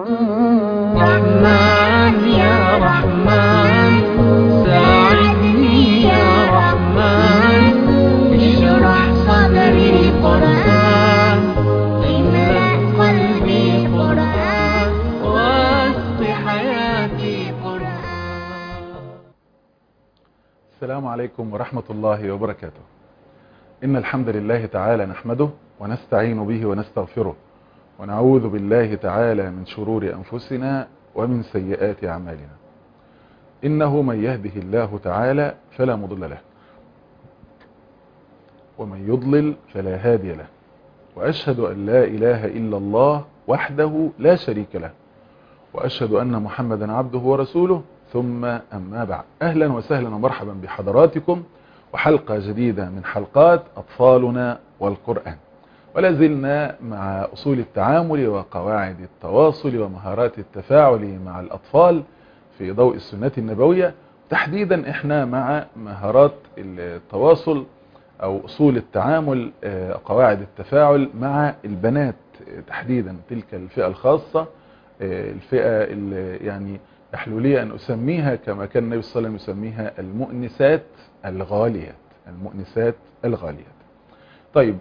رحمن يا رحمن ساعدني يا رحمن اشرح صدري قرآن املأ قلبي قرآن واسق حياتي قرآن السلام عليكم ورحمة الله وبركاته إن الحمد لله تعالى نحمده ونستعين به ونستغفره ونعوذ بالله تعالى من شرور أنفسنا ومن سيئات أعمالنا إنه من يهده الله تعالى فلا مضل له ومن يضلل فلا هادي له وأشهد أن لا إله إلا الله وحده لا شريك له وأشهد أن محمدا عبده ورسوله ثم أما بعد أهلا وسهلا ومرحبا بحضراتكم وحلقة جديدة من حلقات أطفالنا والقرآن ولا زلنا مع أصول التعامل وقواعد التواصل ومهارات التفاعل مع الأطفال في ضوء السنة النبوية تحديدا احنا مع مهارات التواصل أو أصول التعامل آه، قواعد التفاعل مع البنات آه، تحديدا تلك الفئة الخاصة آه، الفئة اللي يعني يحلو لي أن أسميها كما كان النبي صلى الله عليه وسلم يسميها المؤنسات الغاليات المؤنسات الغاليات طيب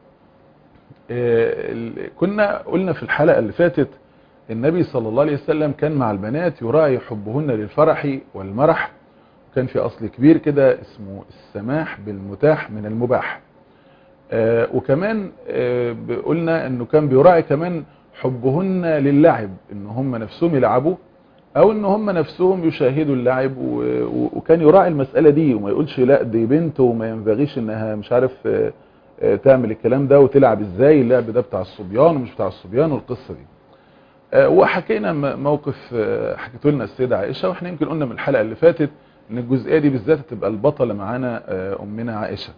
آه، ال- كنا قلنا في الحلقة اللي فاتت النبي صلى الله عليه وسلم كان مع البنات يراعي حبهن للفرح والمرح وكان في أصل كبير كده اسمه السماح بالمتاح من المباح آه، وكمان آه، ب- قلنا انه كان بيراعي كمان حبهن للعب ان هم نفسهم يلعبوا او ان هم نفسهم يشاهدوا اللعب و- و- وكان يراعي المسألة دي وما يقولش لا دي بنت وما ينبغيش انها مش عارف آه، آه، تعمل الكلام ده وتلعب ازاي اللعب ده بتاع الصبيان ومش بتاع الصبيان والقصة دي آه، وحكينا م- موقف آه، حكيته لنا السيدة عائشة واحنا يمكن قلنا من الحلقة اللي فاتت ان الجزئية دي بالذات تبقى البطلة معانا آه، امنا عائشة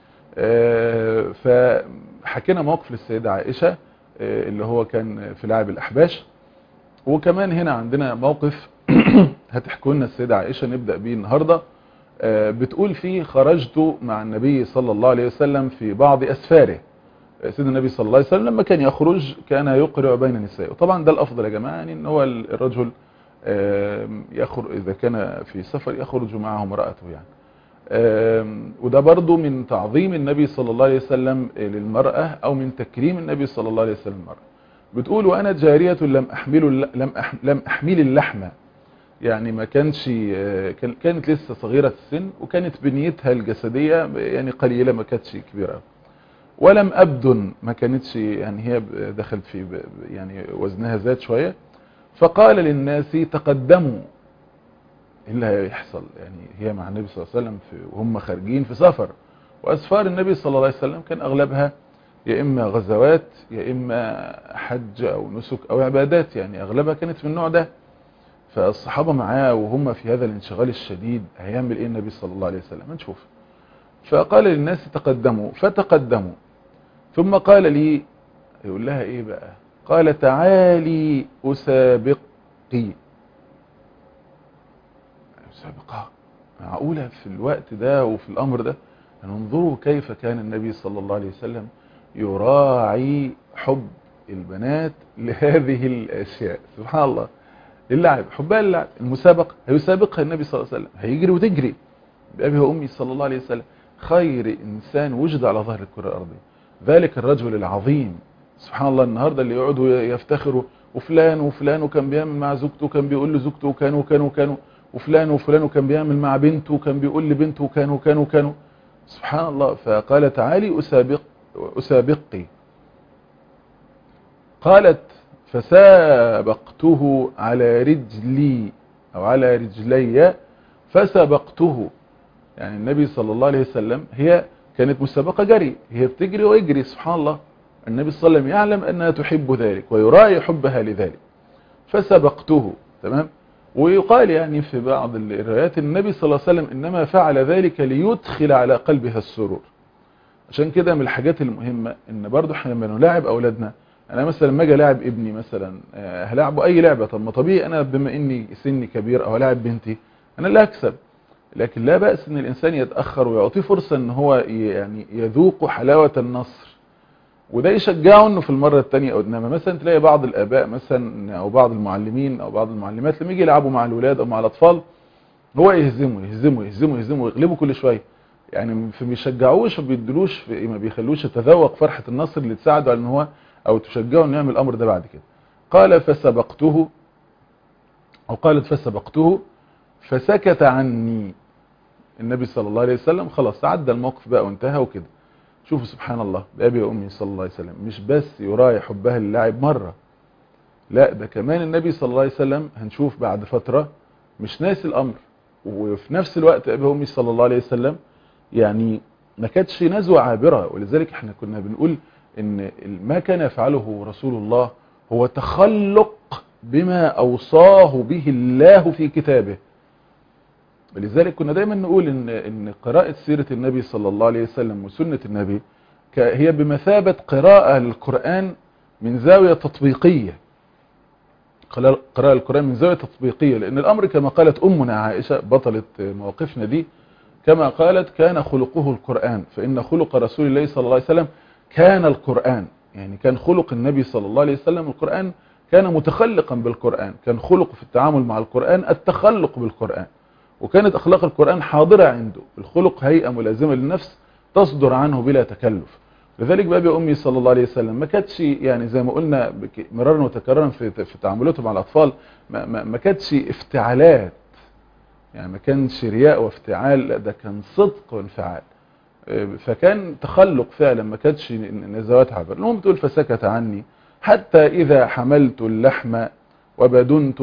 آه، فحكينا موقف للسيدة عائشة آه، اللي هو كان في لعب الأحباش وكمان هنا عندنا موقف هتحكوا لنا السيدة عائشة نبدأ بيه النهاردة آه، بتقول فيه خرجت مع النبي صلى الله عليه وسلم في بعض أسفاره آه، سيدنا النبي صلى الله عليه وسلم لما كان يخرج كان يقرع بين النساء وطبعا ده الأفضل يا جماعة يعني ان هو الرجل آه، يخرج إذا كان في سفر يخرج معه امرأته يعني آم، وده برضو من تعظيم النبي صلى الله عليه وسلم للمرأة او من تكريم النبي صلى الله عليه وسلم للمرأة بتقول وانا جارية لم احمل الل- لم أح لم احمل اللحمة يعني ما كانش آه، كان- كانت لسه صغيرة السن وكانت بنيتها الجسدية يعني قليلة ما كانتش كبيرة ولم ابدن ما كانتش يعني هي ب- دخلت في ب- يعني وزنها زاد شوية فقال للناس تقدموا ايه اللي هيحصل يعني هي مع النبي صلى الله عليه وسلم في وهم خارجين في سفر واسفار النبي صلى الله عليه وسلم كان اغلبها يا اما غزوات يا اما حج او نسك او عبادات يعني اغلبها كانت من النوع ده فالصحابة معاه وهم في هذا الانشغال الشديد هيعمل ايه النبي صلى الله عليه وسلم هنشوف فقال للناس تقدموا فتقدموا ثم قال لي يقول لها ايه بقى قال تعالي اسابقي سابقة معقولة في الوقت ده وفي الأمر ده انظروا كيف كان النبي صلى الله عليه وسلم يراعي حب البنات لهذه الأشياء سبحان الله اللعب حبها اللعب المسابقة هيسابقها النبي صلى الله عليه وسلم هيجري وتجري بأبي وأمي صلى الله عليه وسلم خير إنسان وجد على ظهر الكرة الأرضية ذلك الرجل العظيم سبحان الله النهاردة اللي يقعدوا يفتخروا وفلان وفلان وكان بيعمل مع زوجته وكان بيقول لزوجته وكان وكان وكانوا وفلان وفلان وكان بيعمل مع بنته وكان بيقول لبنته وكان وكان وكانوا سبحان الله فقال تعالي أسابق أسابقي قالت فسابقته على رجلي أو على رجلي فسبقته يعني النبي صلى الله عليه وسلم هي كانت مسابقة جري هي بتجري ويجري سبحان الله النبي صلى الله عليه وسلم يعلم أنها تحب ذلك ويراعي حبها لذلك فسبقته تمام ويقال يعني في بعض الروايات النبي صلى الله عليه وسلم إنما فعل ذلك ليدخل على قلبها السرور عشان كده من الحاجات المهمة ان برضو احنا لما نلاعب اولادنا انا مثلا لما اجي الاعب ابني مثلا آه، هلاعبه اي لعبة طب ما طبيعي انا بما اني سني كبير او هلاعب بنتي انا اللي هكسب لكن لا بأس ان الانسان يتأخر ويعطيه فرصة ان هو ي- يعني يذوق حلاوة النصر وده يشجعه انه في المرة الثانيه او انما مثلا تلاقي بعض الاباء مثلا او بعض المعلمين او بعض المعلمات لما يجي يلعبوا مع الولاد او مع الاطفال هو يهزمه يهزمه يهزمه يهزمه ويغلبه كل شويه يعني في بيشجعوش وبيدلوش في ما بيخلوش يتذوق فرحة النصر اللي تساعده على ان هو او تشجعه انه يعمل الامر ده بعد كده قال فسبقته او قالت فسبقته فسكت عني النبي صلى الله عليه وسلم خلاص عدى الموقف بقى وانتهى وكده شوفوا سبحان الله بأبي وأمي صلى الله عليه وسلم مش بس يراعي حبها للاعب مرة لا ده كمان النبي صلى الله عليه وسلم هنشوف بعد فترة مش ناسي الأمر وفي نفس الوقت أبي وأمي صلى الله عليه وسلم يعني ما كانتش نزوة عابرة ولذلك احنا كنا بنقول ان ما كان يفعله رسول الله هو تخلق بما أوصاه به الله في كتابه ولذلك كنا دايما نقول ان ان قراءة سيرة النبي صلى الله عليه وسلم وسنة النبي هي بمثابة قراءة للقرآن من زاوية تطبيقية قراءة القرآن من زاوية تطبيقية لأن الأمر كما قالت أمنا عائشة بطلة مواقفنا دي كما قالت كان خلقه القرآن فإن خلق رسول الله صلى الله عليه وسلم كان القرآن يعني كان خلق النبي صلى الله عليه وسلم القرآن كان متخلقا بالقرآن كان خلق في التعامل مع القرآن التخلق بالقرآن وكانت أخلاق القرآن حاضرة عنده الخلق هيئة ملازمة للنفس تصدر عنه بلا تكلف لذلك بأبي أمي صلى الله عليه وسلم ما كانتش يعني زي ما قلنا مرارا وتكرارا في, في تعاملاته مع الأطفال ما, ما, ما كانتش افتعالات يعني ما كانش رياء وافتعال لا ده كان صدق وانفعال فكان تخلق فعلا ما كانتش نزوات عبر المهم بتقول فسكت عني حتى إذا حملت اللحم وبدنت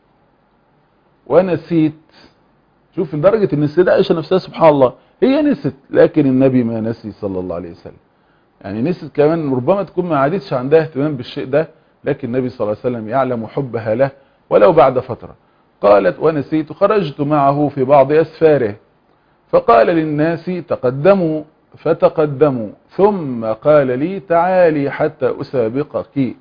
ونسيت شوف لدرجة ان السيدة عائشة نفسها سبحان الله هي نسيت لكن النبي ما نسي صلى الله عليه وسلم يعني نسيت كمان ربما تكون ما عادتش عندها اهتمام بالشيء ده لكن النبي صلى الله عليه وسلم يعلم حبها له ولو بعد فترة قالت ونسيت خرجت معه في بعض أسفاره فقال للناس تقدموا فتقدموا ثم قال لي تعالي حتى أسابقك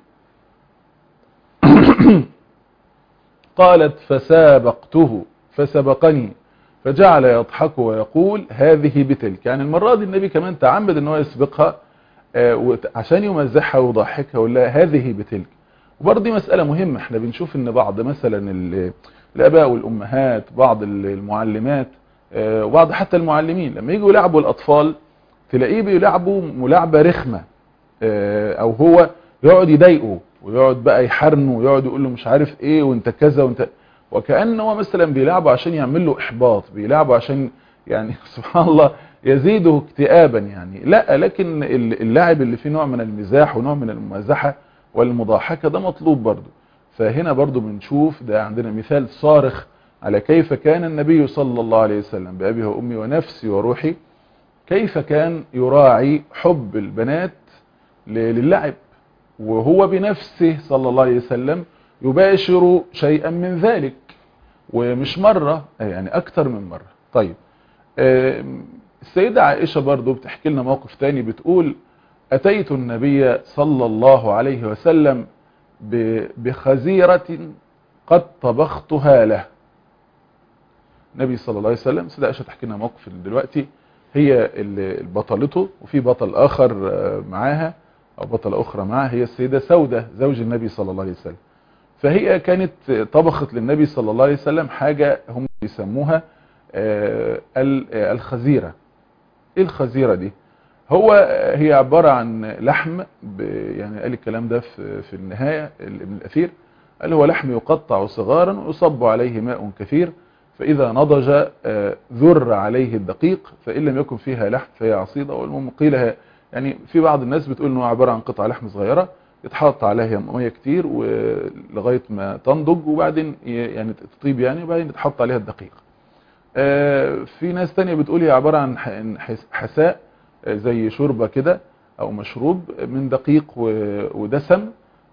قالت فسابقته فسبقني فجعل يضحك ويقول هذه بتلك يعني المرة دي النبي كمان تعمد ان هو يسبقها عشان يمزحها ويضحكها ويقول لها هذه بتلك وبرضه دي مسألة مهمة احنا بنشوف ان بعض مثلا الاباء والامهات بعض المعلمات وبعض حتى المعلمين لما يجوا يلعبوا الاطفال تلاقيه بيلعبوا ملاعبة رخمة او هو يقعد يضايقه ويقعد بقى يحرنه ويقعد يقول له مش عارف ايه وانت كذا وانت وكأنه هو مثلا بيلعبه عشان يعمل له احباط بيلعبه عشان يعني سبحان الله يزيده اكتئابا يعني لا لكن اللاعب اللي فيه نوع من المزاح ونوع من الممازحة والمضاحكة ده مطلوب برضه فهنا برضه بنشوف ده عندنا مثال صارخ على كيف كان النبي صلى الله عليه وسلم بأبي وأمي ونفسي وروحي كيف كان يراعي حب البنات للعب وهو بنفسه صلى الله عليه وسلم يباشر شيئا من ذلك ومش مرة يعني أكثر من مرة طيب السيدة عائشة برضو بتحكي لنا موقف تاني بتقول أتيت النبي صلى الله عليه وسلم بخزيرة قد طبختها له النبي صلى الله عليه وسلم السيدة عائشة تحكي لنا موقف دلوقتي هي بطلته وفي بطل آخر معاها أو بطلة أخرى معاها هي السيدة سودة زوج النبي صلى الله عليه وسلم فهي كانت طبخت للنبي صلى الله عليه وسلم حاجة هم يسموها الخزيرة ايه الخزيرة دي هو هي عبارة عن لحم يعني قال الكلام ده في, في النهاية ابن الأثير قال هو لحم يقطع صغارا ويصب عليه ماء كثير فإذا نضج ذر عليه الدقيق فإن لم يكن فيها لحم فهي عصيدة والمهم قيل يعني في بعض الناس بتقول انه عبارة عن قطع لحم صغيرة يتحط عليها ميه كتير ولغايه ما تنضج وبعدين يعني تطيب يعني وبعدين يتحط عليها الدقيق في ناس تانية بتقول هي عبارة عن حساء زي شوربة كده او مشروب من دقيق ودسم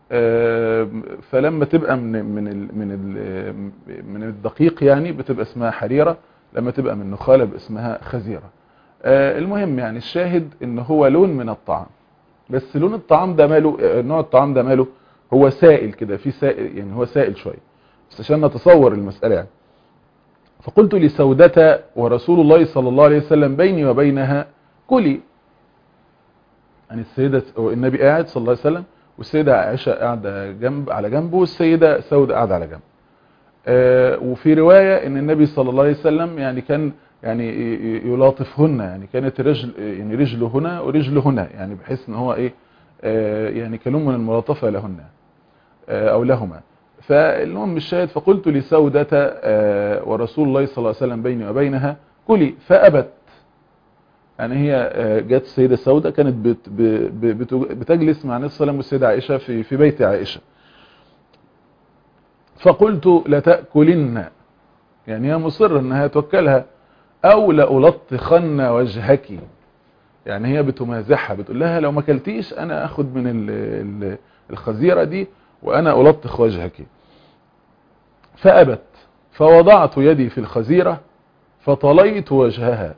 فلما تبقى من من ال من ال من الدقيق يعني بتبقى اسمها حريرة لما تبقى من نخالة باسمها خزيرة المهم يعني الشاهد ان هو لون من الطعام بس لون الطعام ده ماله نوع الطعام ده ماله هو سائل كده في سائل يعني هو سائل شويه بس عشان نتصور المسألة يعني فقلت لسودة ورسول الله صلى الله عليه وسلم بيني وبينها كلي يعني السيدة النبي قاعد صلى الله عليه وسلم والسيدة عائشة قاعدة جنب على جنبه والسيدة سودة قاعدة على جنب آه، وفي رواية ان النبي صلى الله عليه وسلم يعني كان يعني ي- ي- يلاطفهن يعني كانت رجل يعني رجل هنا ورجل هنا يعني بحيث ان هو ايه آه، يعني كلام من الملاطفة لهن آه، او لهما فالمهم الشاهد فقلت لسودة آه، ورسول الله صلى الله عليه وسلم بيني وبينها كلي فأبت يعني هي آه، جت السيدة سودة كانت بت ب- ب- بت- بتجلس مع النبي صلى الله عليه وسلم والسيدة عائشة في في بيت عائشة فقلت لتأكلن يعني هي مصرة انها توكلها او لألطخن وجهك يعني هي بتمازحها بتقول لها لو ما كلتيش انا اخد من ال- ال- الخزيرة دي وانا الطخ وجهك فأبت فوضعت يدي في الخزيرة فطليت وجهها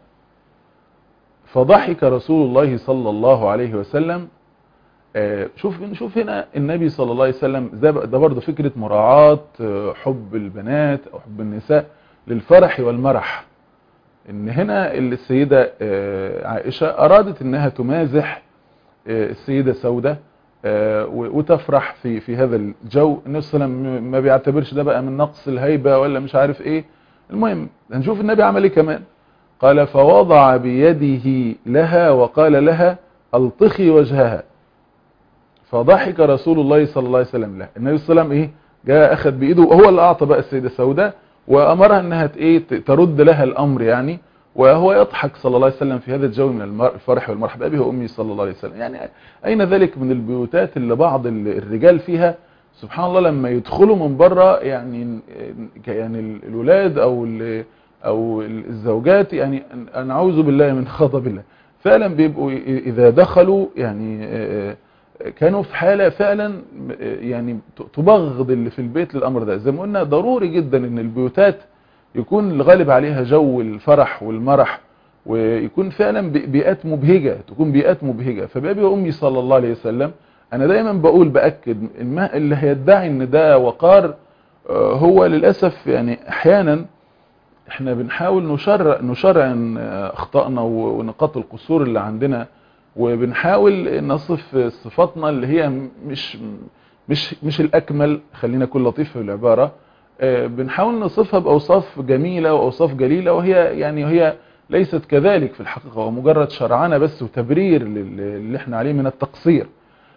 فضحك رسول الله صلى الله عليه وسلم آه، شوف شوف هنا النبي صلى الله عليه وسلم ده ده برضه فكرة مراعاة آه، حب البنات او حب النساء للفرح والمرح ان هنا السيدة آه، عائشة ارادت انها تمازح آه، السيدة سودة آه، و- وتفرح في في هذا الجو النبي صلى الله عليه وسلم ما بيعتبرش ده بقى من نقص الهيبة ولا مش عارف ايه المهم هنشوف النبي عمل ايه كمان قال فوضع بيده لها وقال لها الطخي وجهها فضحك رسول الله صلى الله عليه وسلم له النبي صلى الله عليه وسلم ايه جاء اخذ بايده وهو اللي اعطى بقى السيده سوداء وامرها انها ت- ايه ت- ترد لها الامر يعني وهو يضحك صلى الله عليه وسلم في هذا الجو من المر- الفرح والمرح بابي وامي صلى الله عليه وسلم يعني اين ذلك من البيوتات اللي بعض ال- الرجال فيها سبحان الله لما يدخلوا من بره يعني يعني ال- الولاد او ال- او الزوجات يعني أن- نعوذ بالله من غضب الله فعلا بيبقوا ي- اذا دخلوا يعني آه، كانوا في حالة فعلا يعني تبغض اللي في البيت للأمر ده زي ما قلنا ضروري جدا ان البيوتات يكون الغالب عليها جو الفرح والمرح ويكون فعلا بي- بيئات مبهجة تكون بيئات مبهجة فبأبي وأمي صلى الله عليه وسلم أنا دايما بقول بأكد الم- اللي هيدعي ان ده وقار آه، هو للأسف يعني أحيانا احنا بنحاول نشرع نشرع اخطائنا ونقاط القصور اللي عندنا وبنحاول نصف صفاتنا اللي هي مش مش مش الاكمل خلينا نكون لطيف في العباره آه، بنحاول نصفها باوصاف جميله واوصاف جليله وهي يعني هي ليست كذلك في الحقيقه هو مجرد شرعنه بس وتبرير لل- اللي احنا عليه من التقصير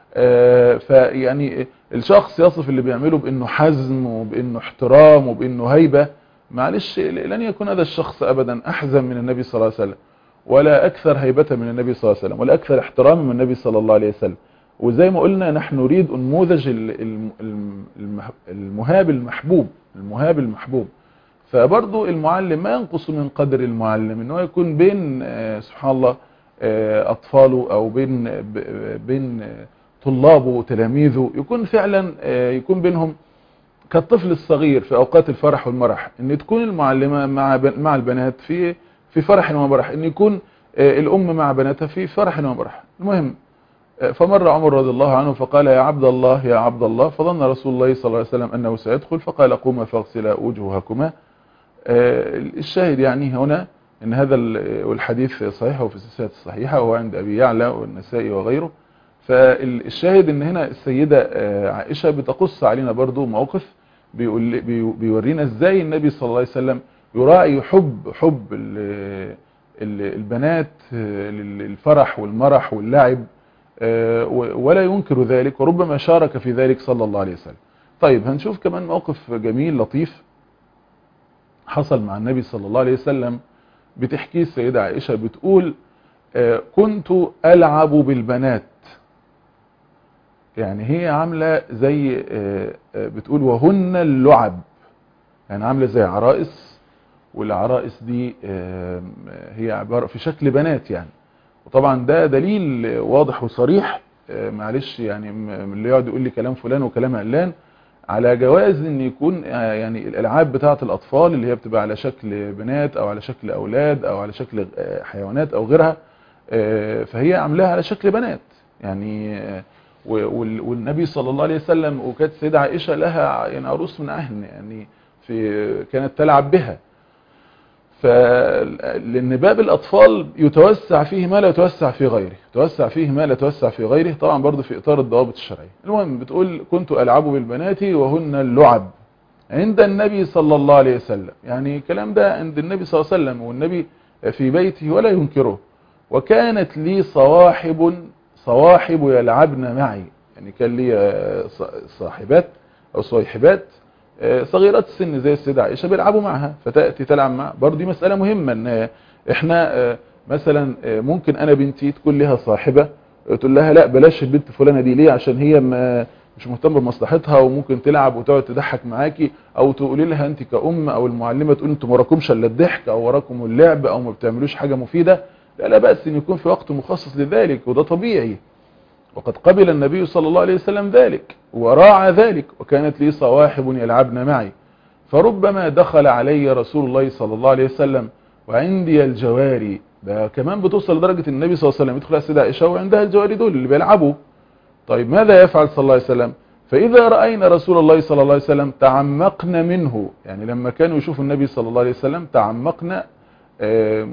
آه، فيعني الشخص يصف اللي بيعمله بانه حزم وبانه احترام وبانه هيبه معلش لن يكون هذا الشخص ابدا احزم من النبي صلى الله عليه وسلم ولا اكثر هيبة من النبي صلى الله عليه وسلم ولا اكثر احتراما من النبي صلى الله عليه وسلم وزي ما قلنا نحن نريد نموذج ال- الم- الم- المح- المهاب المحبوب المهاب المحبوب فبرضو المعلم ما ينقص من قدر المعلم ان هو يكون بين آه، سبحان الله آه، اطفاله او بين ب- بين آه، طلابه وتلاميذه يكون فعلا آه، يكون بينهم كالطفل الصغير في اوقات الفرح والمرح ان تكون المعلمة مع بن- مع البنات في في فرح ومرح ان يكون آه، الام مع بناتها في فرح ومرح المهم آه، فمر عمر رضي الله عنه فقال يا عبد الله يا عبد الله فظن رسول الله صلى الله عليه وسلم انه سيدخل فقال قوما فاغسلا وجوهكما آه، الشاهد يعني هنا ان هذا ال- والحديث صحيح وفي السلسله الصحيحه وهو عند ابي يعلى والنسائي وغيره فالشاهد ان هنا السيدة آه، عائشة بتقص علينا برضو موقف بيقول بي- بيورينا ازاي النبي صلى الله عليه وسلم يراعي حب حب ال- ال- البنات آه، للفرح والمرح واللعب آه، و- ولا ينكر ذلك وربما شارك في ذلك صلى الله عليه وسلم طيب هنشوف كمان موقف جميل لطيف حصل مع النبي صلى الله عليه وسلم بتحكيه السيدة عائشة بتقول آه، كنت ألعب بالبنات يعني هي عاملة زي آه، آه، بتقول وهن اللعب يعني عاملة زي عرائس والعرائس دي آه، هي عبارة في شكل بنات يعني وطبعا ده دليل واضح وصريح آه، معلش يعني م- اللي يقعد يقول لي كلام فلان وكلام علان على جواز ان يكون آه، يعني الالعاب بتاعه الاطفال اللي هي بتبقى على شكل بنات او على شكل اولاد او على شكل آه، حيوانات او غيرها آه، فهي عاملاها على شكل بنات يعني آه، و- وال- والنبي صلى الله عليه وسلم وكانت السيدة عائشة لها يعني عروس من أهل يعني في كانت تلعب بها فلان باب الاطفال يتوسع فيه ما لا يتوسع في غيره يتوسع فيه ما لا يتوسع في غيره طبعا برضه في اطار الضوابط الشرعيه المهم بتقول كنت العب بالبنات وهن اللعب عند النبي صلى الله عليه وسلم يعني الكلام ده عند النبي صلى الله عليه وسلم والنبي في بيته ولا ينكره وكانت لي صواحب صواحب يلعبن معي يعني كان لي صاحبات او صيحبات صغيرات السن زي السيدة عائشة بيلعبوا معها فتأتي تلعب معها برضه دي مسألة مهمة ان احنا مثلا ممكن انا بنتي تكون لها صاحبة تقول لها لا بلاش البنت فلانة دي ليه عشان هي ما مش مهتمه بمصلحتها وممكن تلعب وتقعد تضحك معاكي او تقولي لها انت كأم او المعلمة تقول انتوا وراكمش الا الضحك او وراكم اللعب او ما بتعملوش حاجة مفيدة لا لا بأس ان يكون في وقت مخصص لذلك وده طبيعي وقد قبل النبي صلى الله عليه وسلم ذلك وراعى ذلك وكانت لي صواحب يلعبن معي فربما دخل علي رسول الله صلى الله عليه وسلم وعندي الجواري ده كمان بتوصل لدرجة النبي صلى الله عليه وسلم يدخل على السيدة عائشة وعندها الجواري دول اللي بيلعبوا طيب ماذا يفعل صلى الله عليه وسلم فإذا رأينا رسول الله صلى الله عليه وسلم تعمقنا منه يعني لما كانوا يشوفوا النبي صلى الله عليه وسلم تعمقنا آه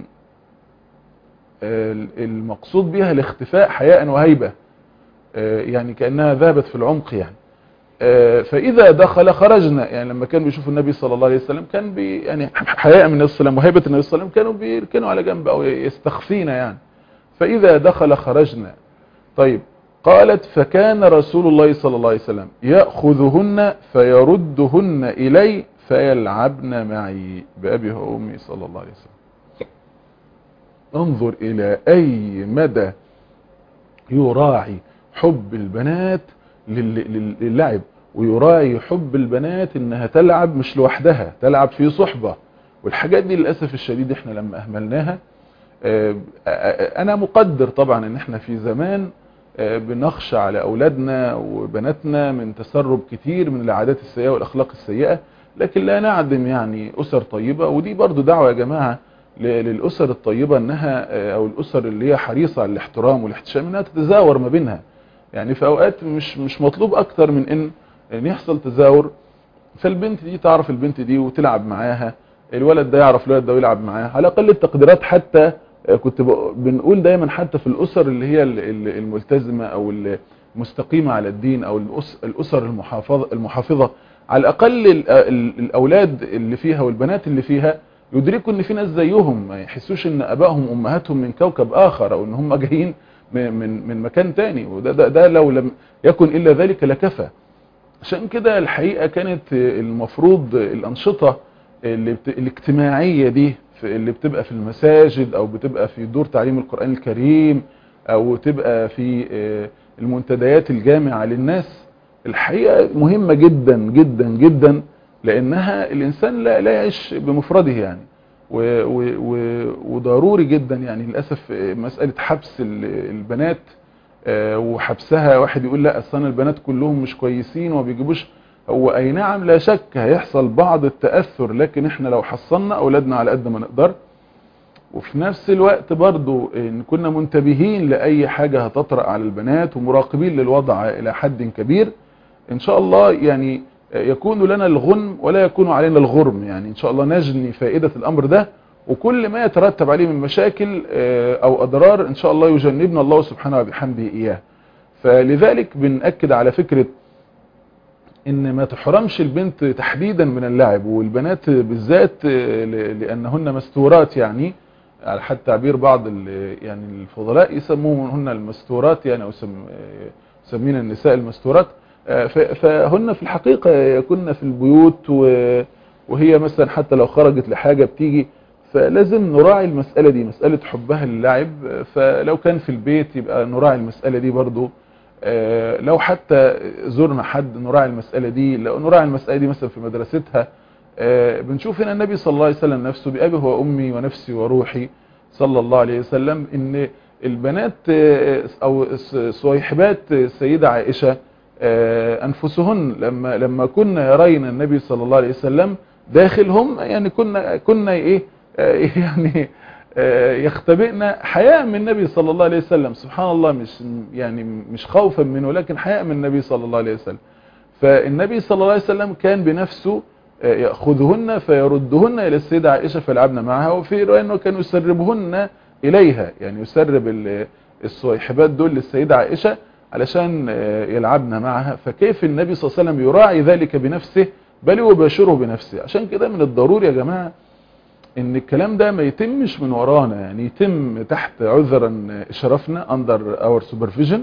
المقصود بها الاختفاء حياء وهيبة يعني كأنها ذهبت في العمق يعني فإذا دخل خرجنا يعني لما كانوا بيشوفوا النبي صلى الله عليه وسلم كان بي يعني حياء من النبي صلى الله عليه وسلم وهيبة النبي صلى الله عليه وسلم كانوا بيركنوا على جنب أو يستخفينا يعني فإذا دخل خرجنا طيب قالت فكان رسول الله صلى الله عليه وسلم يأخذهن فيردهن إلي فيلعبن معي بأبي وأمي صلى الله عليه وسلم انظر إلى أي مدى يراعي حب البنات للعب ويراعي حب البنات انها تلعب مش لوحدها تلعب في صحبة والحاجات دي للأسف الشديد احنا لما اهملناها انا مقدر طبعا ان احنا في زمان بنخشى على اولادنا وبناتنا من تسرب كتير من العادات السيئة والاخلاق السيئة لكن لا نعدم يعني اسر طيبة ودي برضو دعوة يا جماعة للأسر الطيبة انها او الأسر اللي هي حريصة على الاحترام والاحتشام انها تتزاور ما بينها يعني في اوقات مش مش مطلوب اكتر من ان ان يحصل تزاور فالبنت دي تعرف البنت دي وتلعب معاها الولد ده يعرف الولد ده ويلعب معاه على اقل التقديرات حتى كنت بنقول دايما حتى في الاسر اللي هي الملتزمة او المستقيمة على الدين او الاسر المحافظة المحافظة على الاقل الاولاد اللي فيها والبنات اللي فيها يدركوا ان في ناس زيهم ما يحسوش ان ابائهم امهاتهم من كوكب اخر او ان هم جايين من من مكان تاني وده ده, ده لو لم يكن الا ذلك لكفى عشان كده الحقيقة كانت المفروض الانشطة اللي بت... الاجتماعية دي اللي بتبقى في المساجد او بتبقى في دور تعليم القرآن الكريم او تبقى في المنتديات الجامعة للناس الحقيقة مهمة جدا جدا جدا لانها الانسان لا, لا يعيش بمفرده يعني و و و وضروري جدا يعني للأسف مسألة حبس البنات وحبسها واحد يقول لا اصلا البنات كلهم مش كويسين وما بيجيبوش هو اي نعم لا شك هيحصل بعض التأثر لكن احنا لو حصلنا اولادنا على قد ما نقدر وفي نفس الوقت برضو ان كنا منتبهين لأي حاجة هتطرأ على البنات ومراقبين للوضع الى حد كبير ان شاء الله يعني يكون لنا الغنم ولا يكون علينا الغرم يعني ان شاء الله نجني فائدة الامر ده وكل ما يترتب عليه من مشاكل او اضرار ان شاء الله يجنبنا الله سبحانه وبحمده اياه فلذلك بنأكد على فكرة ان ما تحرمش البنت تحديدا من اللعب والبنات بالذات لانهن مستورات يعني على حد تعبير بعض يعني الفضلاء يسموهن المستورات يعني او يسمين النساء المستورات فهن في الحقيقة يكن في البيوت وهي مثلا حتى لو خرجت لحاجة بتيجي فلازم نراعي المسألة دي مسألة حبها للعب فلو كان في البيت يبقى نراعي المسألة دي برضو لو حتى زرنا حد نراعي المسألة دي لو نراعي المسألة دي مثلا في مدرستها بنشوف هنا النبي صلى الله عليه وسلم نفسه بأبي وأمي ونفسي وروحي صلى الله عليه وسلم ان البنات او صويحبات السيدة عائشة انفسهن لما لما كنا يرين النبي صلى الله عليه وسلم داخلهم يعني كنا كنا ايه يعني يختبئنا حياء من النبي صلى الله عليه وسلم سبحان الله مش يعني مش خوفا منه لكن حياء من النبي صلى الله عليه وسلم فالنبي صلى الله عليه وسلم كان بنفسه يأخذهن فيردهن إلى السيدة عائشة فيلعبن معها وفي رواية أنه كان يسربهن إليها يعني يسرب الصويحبات دول للسيدة عائشة علشان يلعبن معها فكيف النبي صلى الله عليه وسلم يراعي ذلك بنفسه بل يباشره بنفسه عشان كده من الضروري يا جماعة ان الكلام ده ما يتمش من ورانا يعني يتم تحت عذرا اشرافنا under our supervision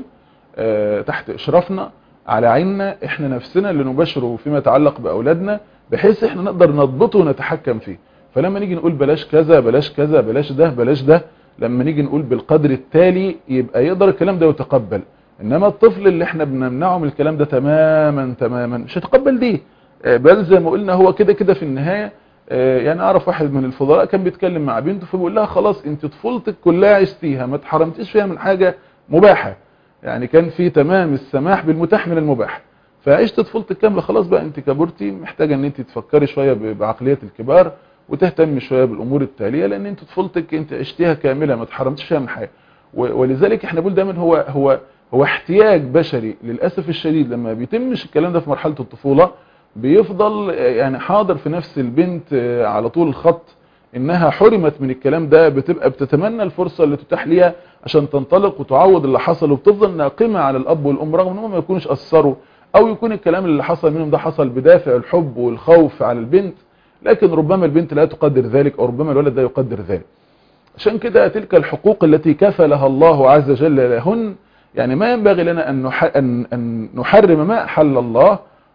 تحت اشرافنا على عيننا احنا نفسنا اللي نباشره فيما يتعلق باولادنا بحيث احنا نقدر نضبطه ونتحكم فيه فلما نيجي نقول بلاش كذا بلاش كذا بلاش ده بلاش ده لما نيجي نقول بالقدر التالي يبقى يقدر الكلام ده يتقبل انما الطفل اللي احنا بنمنعه من الكلام ده تماما تماما مش هيتقبل دي بل زي ما قلنا هو كده كده في النهاية يعني اعرف واحد من الفضلاء كان بيتكلم مع بنته فبيقول لها خلاص انت طفولتك كلها عشتيها ما اتحرمتيش فيها من حاجة مباحة يعني كان في تمام السماح بالمتاح من المباح فعشت طفولتك كاملة خلاص بقى انت كبرتي محتاجة ان انت تفكري شوية بعقلية الكبار وتهتم شوية بالامور التالية لان انت طفولتك انت عشتيها كاملة ما اتحرمتيش فيها من حاجة ولذلك احنا بنقول دايما هو هو هو احتياج بشري للأسف الشديد لما بيتمش الكلام ده في مرحلة الطفولة بيفضل يعني حاضر في نفس البنت على طول الخط انها حرمت من الكلام ده بتبقى بتتمنى الفرصة اللي تتاح ليها عشان تنطلق وتعوض اللي حصل وبتفضل ناقمة على الاب والام رغم انهم ما يكونوش اثروا او يكون الكلام اللي حصل منهم ده حصل بدافع الحب والخوف على البنت لكن ربما البنت لا تقدر ذلك او ربما الولد لا يقدر ذلك عشان كده تلك الحقوق التي كفلها الله عز وجل لهن يعني ما ينبغي لنا أن أن نحرم ما أحل الله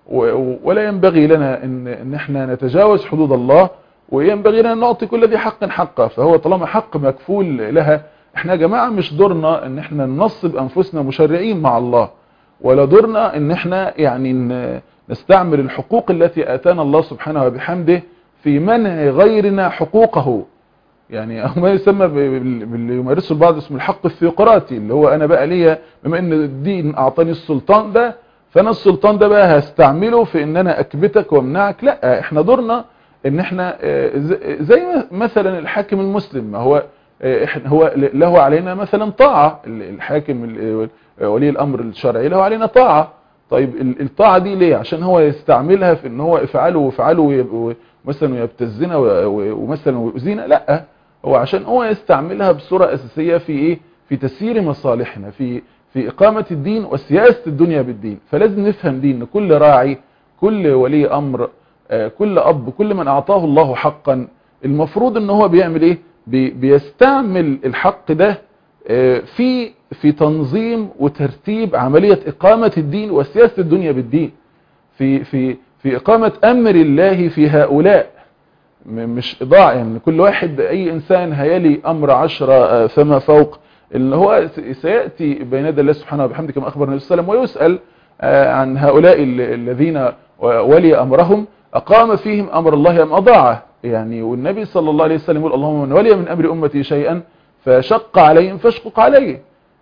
ولا ينبغي لنا ان ان احنا نتجاوز حدود الله وينبغي لنا ان نعطي كل ذي حق حقه فهو طالما حق مكفول لها احنا يا جماعه مش دورنا ان احنا ننصب انفسنا مشرعين مع الله ولا دورنا ان احنا يعني نستعمل الحقوق التي اتانا الله سبحانه وبحمده في منع غيرنا حقوقه يعني او ما يسمى باللي يمارسه البعض اسمه الحق الثيوقراطي اللي هو انا بقى ليا بما ان الدين اعطاني السلطان ده فانا السلطان ده بقى هستعمله في ان انا اكبتك وامنعك لا احنا دورنا ان احنا زي مثلا الحاكم المسلم ما هو احنا هو له علينا مثلا طاعة الحاكم ولي الامر الشرعي له علينا طاعة طيب الطاعة دي ليه عشان هو يستعملها في ان هو افعله وافعله مثلا يبتزنا ومثلا ويؤذينا لا هو عشان هو يستعملها بصورة اساسية في ايه في تسيير مصالحنا في في إقامة الدين وسياسة الدنيا بالدين فلازم نفهم دين ان كل راعي كل ولي أمر كل أب كل من أعطاه الله حقا المفروض ان هو بيعمل ايه بيستعمل الحق ده في في تنظيم وترتيب عملية إقامة الدين وسياسة الدنيا بالدين في في في إقامة أمر الله في هؤلاء مش إضاعة يعني كل واحد أي إنسان هيلي أمر عشرة فما فوق اللي هو سيأتي بين يدي الله سبحانه وبحمده كما أخبر النبي صلى الله عليه وسلم ويسأل عن هؤلاء الذين ولي أمرهم أقام فيهم أمر الله أم أضاعه يعني والنبي صلى الله عليه وسلم يقول اللهم من ولي من أمر أمتي شيئا فشق عليهم فاشقق عليه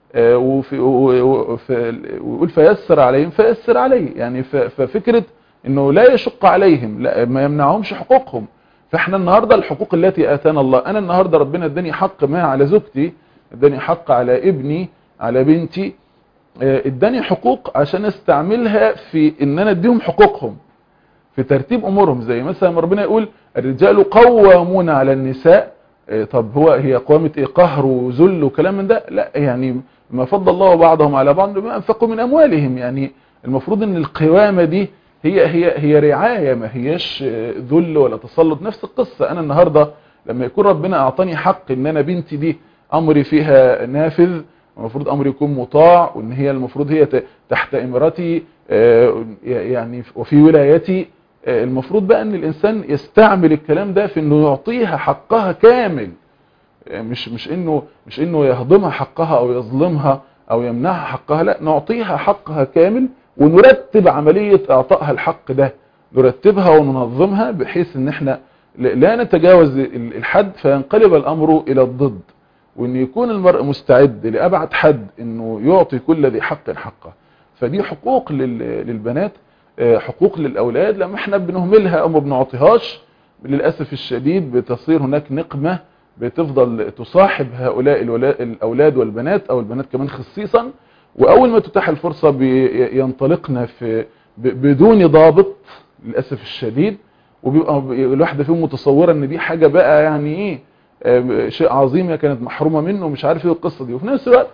ويقول فيسر عليهم فيسر عليه يعني ففكرة انه لا يشق عليهم لا ما يمنعهمش حقوقهم فاحنا النهاردة الحقوق التي اتانا الله انا النهاردة ربنا اداني حق ما على زوجتي اداني حق على ابني على بنتي اداني حقوق عشان استعملها في ان انا اديهم حقوقهم في ترتيب امورهم زي مثلا ربنا يقول الرجال قوامون على النساء طب هو هي قوامة ايه قهر وذل وكلام من ده لا يعني ما فضل الله بعضهم على بعض بما انفقوا من اموالهم يعني المفروض ان القوامة دي هي هي هي رعاية ما هياش ذل ولا تسلط نفس القصة انا النهاردة لما يكون ربنا اعطاني حق ان انا بنتي دي امري فيها نافذ المفروض امري يكون مطاع وان هي المفروض هي تحت امرتي يعني وفي ولايتي المفروض بقى ان الانسان يستعمل الكلام ده في انه يعطيها حقها كامل مش مش انه مش انه يهضمها حقها او يظلمها او يمنعها حقها لا نعطيها حقها كامل ونرتب عملية اعطائها الحق ده نرتبها وننظمها بحيث ان احنا لا نتجاوز الحد فينقلب الامر الى الضد وان يكون المرء مستعد لابعد حد انه يعطي كل ذي حق حقه فدي حقوق للبنات حقوق للأولاد لما احنا بنهملها او ما بنعطيهاش للأسف الشديد بتصير هناك نقمة بتفضل تصاحب هؤلاء الأولاد والبنات أو البنات كمان خصيصا وأول ما تتاح الفرصة ينطلقنا في بدون ضابط للأسف الشديد وبيبقى الواحده فيهم متصوره ان دي حاجه بقى يعني ايه آه، شيء عظيم هي كانت محرومه منه ومش عارف ايه القصه دي وفي نفس الوقت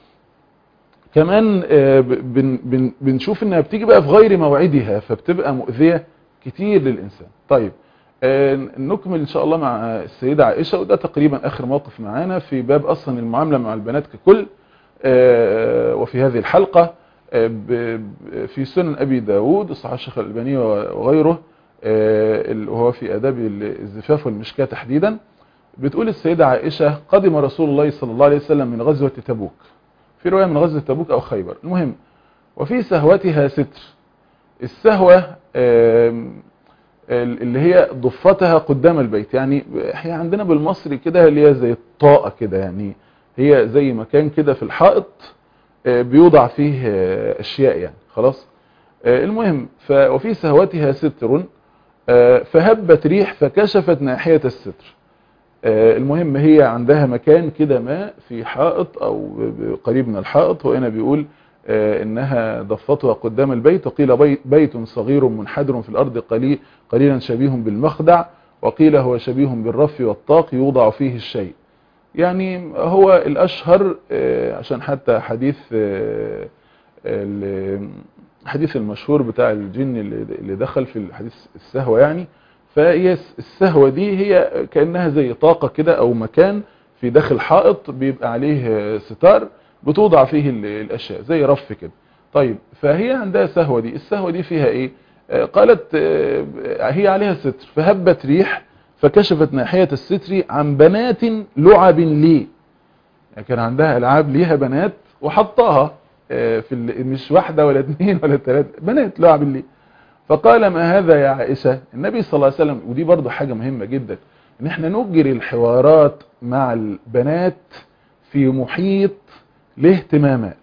كمان آه، ب- بن بن بنشوف انها بتيجي بقى في غير موعدها فبتبقى مؤذيه كتير للانسان طيب آه، نكمل ان شاء الله مع السيده عائشه وده تقريبا اخر موقف معانا في باب اصلا المعامله مع البنات ككل آه، وفي هذه الحلقه آه، ب- ب- في سنن ابي داود صحيح الشيخ الالباني وغيره آه، اللي هو في اداب الزفاف والمشكاه تحديدا بتقول السيده عائشه قدم رسول الله صلى الله عليه وسلم من غزوه تبوك في روايه من غزوه تبوك او خيبر المهم وفي سهوتها ستر السهوه آم، اللي هي ضفتها قدام البيت يعني هي عندنا بالمصري كده اللي هي زي الطاقه كده يعني هي زي مكان كده في الحائط آه، بيوضع فيه آه، اشياء يعني خلاص آه، المهم ف وفي سهوتها ستر آه، فهبت ريح فكشفت ناحيه الستر آه، المهم هي عندها مكان كده ما في حائط او ب- قريب من الحائط وهنا بيقول آه، انها ضفتها قدام البيت وقيل بي- بيت صغير منحدر في الارض قليل قليلا شبيه بالمخدع وقيل هو شبيه بالرف والطاق يوضع فيه الشيء يعني هو الاشهر آه، عشان حتى حديث آه، ال- الحديث المشهور بتاع الجن اللي اللي دخل في الحديث السهوة يعني فهي السهوة دي هي كأنها زي طاقة كده او مكان في داخل حائط بيبقى عليه ستار بتوضع فيه ال- الاشياء زي رف كده طيب فهي عندها سهوة دي السهوة دي فيها ايه آه، قالت آه، هي عليها ستر فهبت ريح فكشفت ناحية الستر عن بنات لعب لي يعني كان عندها العاب ليها بنات وحطاها آه، في ال- مش واحدة ولا اثنين ولا ثلاثة بنات لعب لي فقال ما هذا يا عائشة النبي صلى الله عليه وسلم ودي برضو حاجة مهمة جدا ان احنا نجري الحوارات مع البنات في محيط الاهتمامات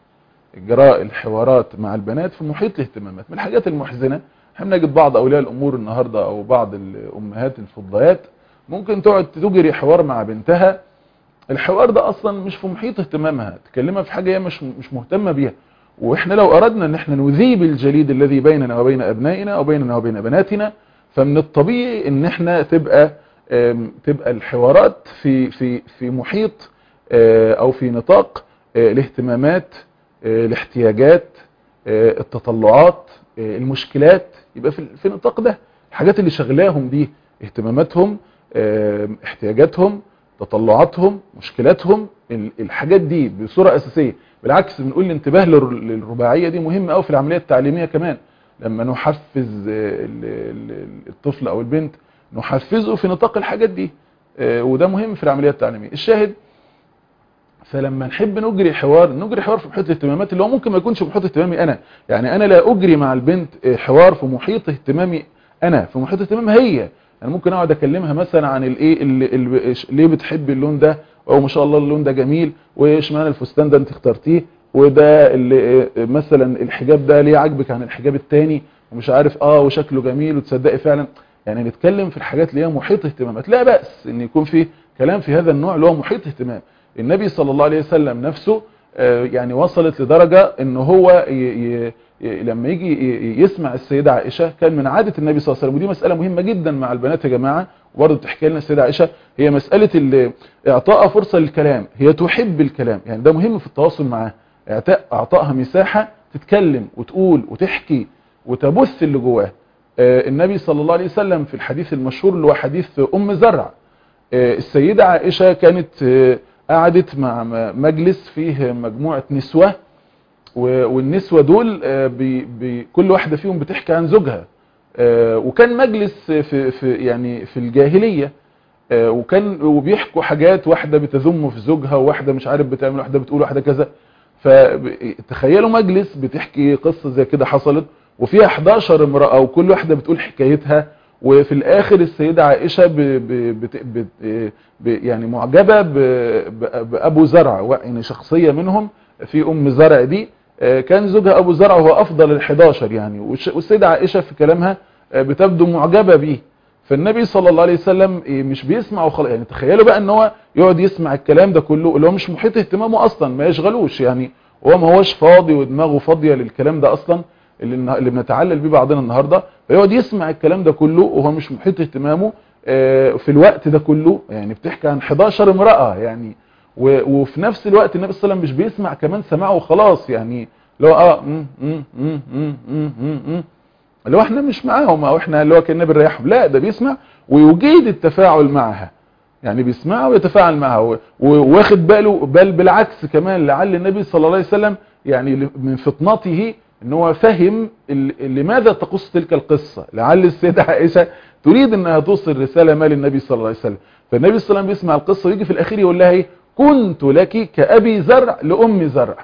اجراء الحوارات مع البنات في محيط الاهتمامات من الحاجات المحزنة احنا بنجد بعض اولياء الامور النهاردة او بعض الامهات الفضيات ممكن تقعد تجري حوار مع بنتها الحوار ده اصلا مش في محيط اهتمامها تكلمها في حاجة هي مش مش مهتمة بيها واحنا لو اردنا ان احنا نذيب الجليد الذي بيننا وبين ابنائنا او بيننا وبين بناتنا فمن الطبيعي ان احنا تبقى آم، تبقى الحوارات في في في محيط آه، او في نطاق آه، الاهتمامات آه، الاحتياجات آه، التطلعات آه، المشكلات يبقى في في النطاق ده الحاجات اللي شغلاهم دي اهتماماتهم آه، احتياجاتهم تطلعاتهم مشكلاتهم ال- الحاجات دي بصورة أساسية بالعكس بنقول الانتباه للر- للرباعية دي مهمة قوي في العملية التعليمية كمان لما نحفز آه، ال- ال- الطفل أو البنت نحفزه في نطاق الحاجات دي آه، وده مهم في العملية التعليمية الشاهد فلما نحب نجري حوار نجري حوار في محيط الاهتمامات اللي هو ممكن ما يكونش في محيط اهتمامي انا يعني انا لا اجري مع البنت آه، حوار في محيط اهتمامي انا في محيط اهتمامها هي انا ممكن اقعد اكلمها مثلا عن الايه اللي اللي ليه بتحبي اللون ده او ما شاء الله اللون ده جميل وايش معنى الفستان ده انت اخترتيه وده اللي آه، مثلا الحجاب ده ليه عاجبك عن الحجاب التاني ومش عارف اه وشكله جميل وتصدقي فعلا يعني نتكلم في الحاجات اللي هي محيط اهتمامات لا بأس ان يكون في كلام في هذا النوع اللي هو محيط اهتمام النبي صلى الله عليه وسلم نفسه آه، يعني وصلت لدرجة ان هو ي ي ي لما يجي ي- يسمع السيدة عائشة كان من عادة النبي صلى الله عليه وسلم ودي مسألة مهمة جدا مع البنات يا جماعة وبرضه تحكي لنا السيدة عائشة هي مسألة ال- اعطاء فرصة للكلام هي تحب الكلام يعني ده مهم في التواصل معاه اعطاء اعطائها مساحة تتكلم وتقول وتحكي وتبث اللي جواها آه، النبي صلى الله عليه وسلم في الحديث المشهور اللي هو حديث ام زرع آه، السيدة عائشة كانت آه، قعدت مع م- مجلس فيه مجموعة نسوة و- والنسوة دول آه، بي بي كل واحدة فيهم بتحكي عن زوجها آه، وكان مجلس في, في يعني في الجاهلية آه، وكان وبيحكوا حاجات واحدة بتذم في زوجها وواحدة مش عارف بتعمل واحدة بتقول واحدة كذا فتخيلوا مجلس بتحكي قصة زي كده حصلت وفيها 11 امرأة وكل واحدة بتقول حكايتها وفي الاخر السيدة عائشة ب ب بت بت ب يعني معجبة ب ب بأبو زرع يعني شخصية منهم في ام زرع دي آه، كان زوجها ابو زرع هو افضل ال 11 يعني والش- والسيدة عائشة في كلامها آه، بتبدو معجبة بيه فالنبي صلى الله عليه وسلم إيه، مش بيسمع وخلاص يعني تخيلوا بقى ان هو يقعد يسمع الكلام ده كله اللي هو مش محيط اهتمامه اصلا ما يشغلوش يعني هو ما هوش فاضي ودماغه فاضية للكلام ده اصلا اللي, النه- اللي بنتعلل بيه بعضنا النهارده فيقعد يسمع الكلام ده كله وهو مش محيط اهتمامه آه، في الوقت ده كله يعني بتحكي عن 11 امرأة يعني و- وفي نفس الوقت النبي صلى الله عليه وسلم مش بيسمع كمان سماعه وخلاص يعني اللي هو اه مم، مم، مم، مم، مم، مم، مم. اللي هو احنا مش معاهم او احنا اللي هو كنا بنريحهم لا ده بيسمع ويجيد التفاعل معها يعني بيسمعها ويتفاعل معها و- وواخد باله بل بالعكس كمان لعل النبي صلى الله عليه وسلم يعني ل- من فطنته ان هو فهم ال- لماذا تقص تلك القصة لعل السيدة عائشة تريد انها توصل رسالة ما للنبي صلى الله عليه وسلم فالنبي صلى الله عليه وسلم بيسمع القصة ويجي في الاخير يقول لها ايه كنت لك كأبي زرع لأم زرع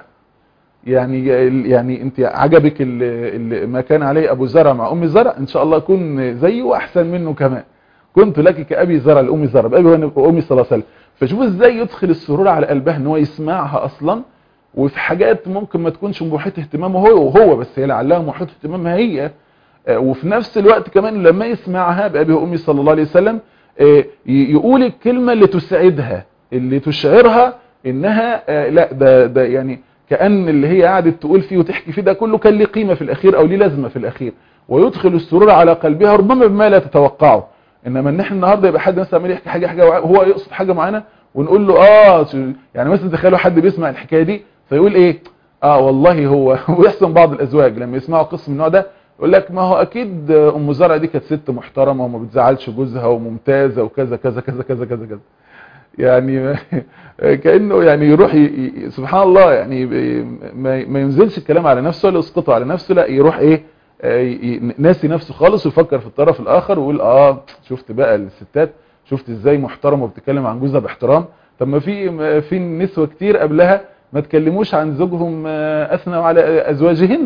يعني يعني انت عجبك ال- ال- ما كان عليه ابو زرع مع ام زرع ان شاء الله اكون زيه واحسن منه كمان كنت لك كابي زرع لام زرع بابي وامي صلى الله عليه وسلم فشوف ازاي يدخل السرور على قلبها ان هو يسمعها اصلا وفي حاجات ممكن ما تكونش محيط اهتمامه هو وهو بس هي لعلها محيط اهتمامها هي آه، وفي نفس الوقت كمان لما يسمعها بابي وامي صلى الله عليه وسلم آه، ي- يقول الكلمه اللي تسعدها اللي تشعرها انها آه، لا ده ده يعني كأن اللي هي قعدت تقول فيه وتحكي فيه ده كله كان ليه قيمة في الأخير أو ليه لازمة في الأخير ويدخل السرور على قلبها ربما بما لا تتوقعه إنما إن احنا النهاردة يبقى حد مثلا عمال يحكي حاجة حاجة وهو يقصد حاجة معينة ونقول له آه شو- يعني مثلا تخيلوا حد بيسمع الحكاية دي فيقول إيه آه والله هو ويحسن بعض الأزواج لما يسمعوا قصة من النوع ده يقول لك ما هو أكيد أم زرع دي كانت ست محترمة وما بتزعلش جوزها وممتازة وكذا كذا كذا كذا كذا كذا يعني كانه يعني يروح ي... ي- سبحان الله يعني ب- ما ما ينزلش الكلام على نفسه ولا يسقطه على نفسه لا يروح ايه آه، ي- ي- ناسي نفسه خالص ويفكر في الطرف الاخر ويقول اه شفت بقى الستات شفت ازاي محترمه وبتتكلم عن جوزها باحترام طب ما في ما في نسوه كتير قبلها ما تكلموش عن زوجهم آه، اثنوا على ازواجهن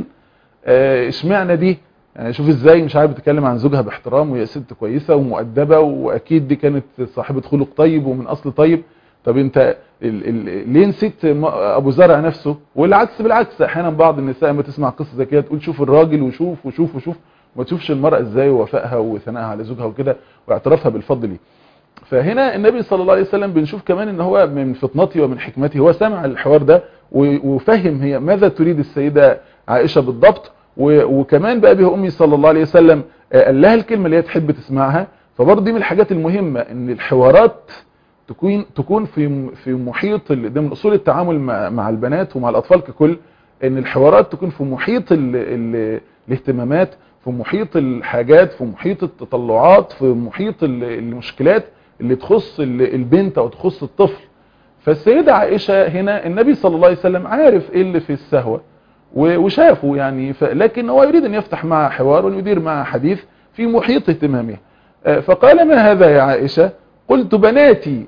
آه، اشمعنى دي يعني شوف ازاي مش عارف بتتكلم عن زوجها باحترام وهي ست كويسه ومؤدبه واكيد دي كانت صاحبه خلق طيب ومن اصل طيب طب انت ال ال ليه نسيت م- ابو زرع نفسه والعكس بالعكس احيانا بعض النساء لما تسمع قصه زي كده تقول شوف الراجل وشوف وشوف وشوف وما تشوفش المراه ازاي ووفائها وثنائها على زوجها وكده واعترافها بالفضل ليه فهنا النبي صلى الله عليه وسلم بنشوف كمان ان هو من فطنته ومن حكمته هو سمع الحوار ده و- وفهم هي ماذا تريد السيدة عائشة بالضبط و- وكمان بقى بها امي صلى الله عليه وسلم آه، قال لها الكلمة اللي هي تحب تسمعها فبرضه دي من الحاجات المهمة ان الحوارات تكون تكون في في محيط ال- ده من اصول التعامل مع, مع البنات ومع الاطفال ككل ان الحوارات تكون في محيط ال ال الاهتمامات في محيط الحاجات في محيط التطلعات في محيط ال- المشكلات اللي تخص ال- البنت او تخص الطفل فالسيدة عائشة هنا النبي صلى الله عليه وسلم عارف ايه اللي في السهوة و- وشافه يعني ف... لكن هو يريد ان يفتح معها حوار ويدير معها حديث في محيط اهتمامها آه، فقال ما هذا يا عائشة قلت بناتي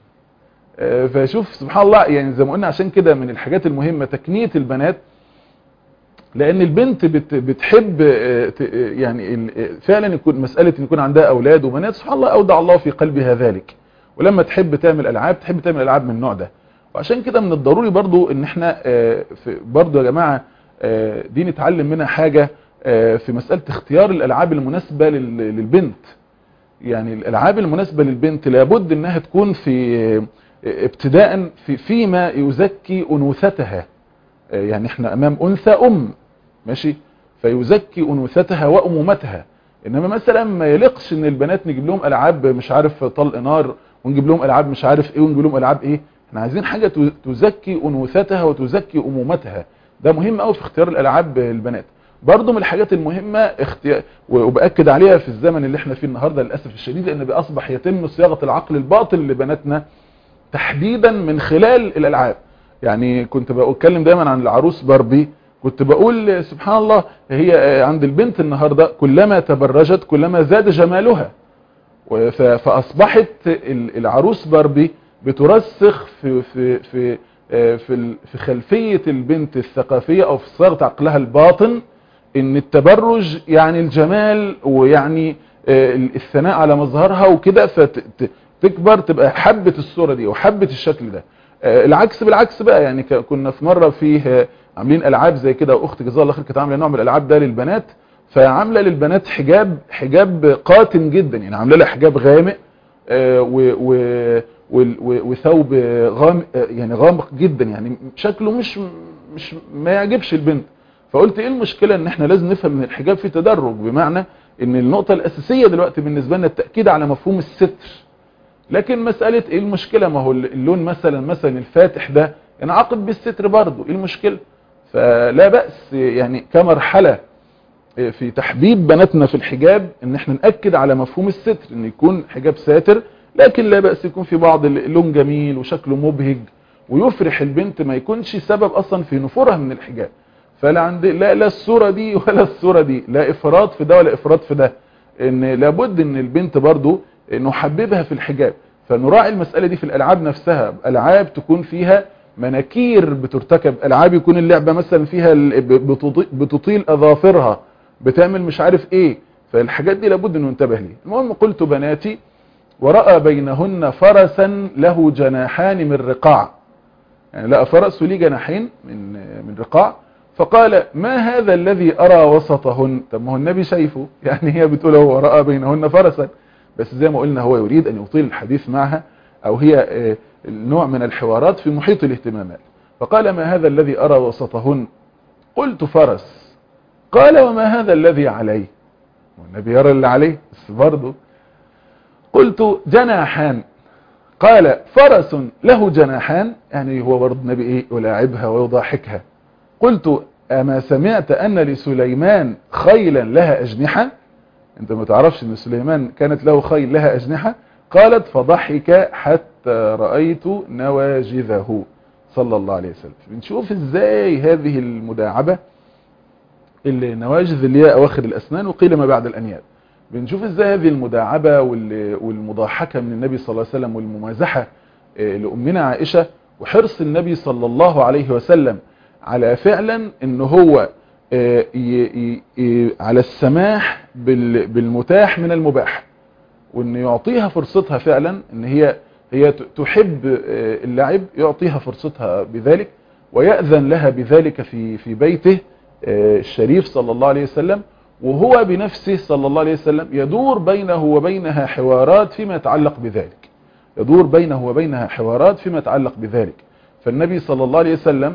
آه، فشوف سبحان الله يعني زي ما قلنا عشان كده من الحاجات المهمة تكنية البنات لان البنت بت بتحب آه، ت- آه، يعني ال- آه، فعلا يكون مسألة ان يكون عندها اولاد وبنات سبحان الله اودع الله في قلبها ذلك ولما تحب تعمل العاب تحب تعمل العاب من النوع ده وعشان كده من الضروري برضو ان احنا آه، في برضو يا جماعة آه، دي نتعلم منها حاجة آه، في مسألة اختيار الالعاب المناسبة لل- للبنت يعني الالعاب المناسبة للبنت لابد انها تكون في آه، ابتداء في فيما يزكي انوثتها آه، يعني احنا امام انثى ام ماشي فيزكي انوثتها وامومتها انما مثلا ما يليقش ان البنات نجيب لهم العاب مش عارف طلق نار ونجيب لهم العاب مش عارف ايه ونجيب لهم العاب ايه احنا عايزين حاجة ت- تزكي انوثتها وتزكي امومتها ده مهم قوي في اختيار الالعاب البنات برضو من الحاجات المهمة اختيار وبأكد عليها في الزمن اللي احنا فيه النهاردة للأسف الشديد لان بأصبح يتم صياغة العقل الباطل لبناتنا تحديدا من خلال الالعاب يعني كنت بتكلم دايما عن العروس باربي كنت بقول سبحان الله هي عند البنت النهاردة كلما تبرجت كلما زاد جمالها وف- فاصبحت ال- العروس باربي بترسخ في في في آه، في ال- في خلفية البنت الثقافية او في صياغة عقلها الباطن ان التبرج يعني الجمال ويعني آه، الثناء على مظهرها وكده فتكبر تبقى حبة الصورة دي وحبة الشكل ده آه، العكس بالعكس بقى يعني ك- كنا في مرة فيه آه، عاملين العاب زي كده واختي جزاها الله خير كانت عامله نوع من الالعاب ده للبنات فعامله للبنات حجاب حجاب قاتم جدا يعني عامله لها حجاب غامق آه، و- و- وال- و- وثوب غامق يعني غامق جدا يعني شكله مش مش ما يعجبش البنت فقلت ايه المشكلة ان احنا لازم نفهم ان الحجاب في تدرج بمعنى ان النقطة الاساسية دلوقتي بالنسبة لنا التأكيد على مفهوم الستر لكن مسألة ايه المشكلة ما هو اللون مثلا مثلا الفاتح ده ينعقد بالستر برضه ايه المشكلة فلا بأس يعني كمرحلة في تحبيب بناتنا في الحجاب ان احنا نأكد على مفهوم الستر ان يكون حجاب ساتر لكن لا بأس يكون في بعض اللون جميل وشكله مبهج ويفرح البنت ما يكونش سبب اصلا في نفورها من الحجاب فلا عند لا لا الصورة دي ولا الصورة دي لا افراط في ده ولا افراط في ده ان لابد ان البنت برضو نحببها في الحجاب فنراعي المسألة دي في الالعاب نفسها العاب تكون فيها مناكير بترتكب العاب يكون اللعبة مثلا فيها بتطيل اظافرها بتعمل مش عارف ايه فالحاجات دي لابد انه ننتبه ليه المهم قلت بناتي ورأى بينهن فرسا له جناحان من رقاع يعني لقى فرس وليه جناحين من من رقاع فقال ما هذا الذي أرى وسطهن طب ما هو النبي شايفه يعني هي بتقول هو رأى بينهن فرسا بس زي ما قلنا هو يريد أن يطيل الحديث معها أو هي نوع من الحوارات في محيط الاهتمامات فقال ما هذا الذي أرى وسطهن قلت فرس قال وما هذا الذي عليه والنبي يرى اللي عليه بس برضه قلت جناحان قال فرس له جناحان يعني هو برضه النبي ايه يلاعبها ويضاحكها قلت اما سمعت ان لسليمان خيلا لها اجنحة انت ما تعرفش ان سليمان كانت له خيل لها اجنحة قالت فضحك حتى رأيت نواجذه صلى الله عليه وسلم بنشوف ازاي هذه المداعبة النواجذ اللي هي اواخر الاسنان وقيل ما بعد الانياب بنشوف ازاي هذه المداعبة والمضاحكة من النبي صلى الله عليه وسلم والممازحة لأمنا عائشة وحرص النبي صلى الله عليه وسلم على فعلا ان هو على السماح بالمتاح من المباح وان يعطيها فرصتها فعلا ان هي هي تحب اللعب يعطيها فرصتها بذلك ويأذن لها بذلك في في بيته الشريف صلى الله عليه وسلم وهو بنفسه صلى الله عليه وسلم يدور بينه وبينها حوارات فيما يتعلق بذلك يدور بينه وبينها حوارات فيما يتعلق بذلك فالنبي صلى الله عليه وسلم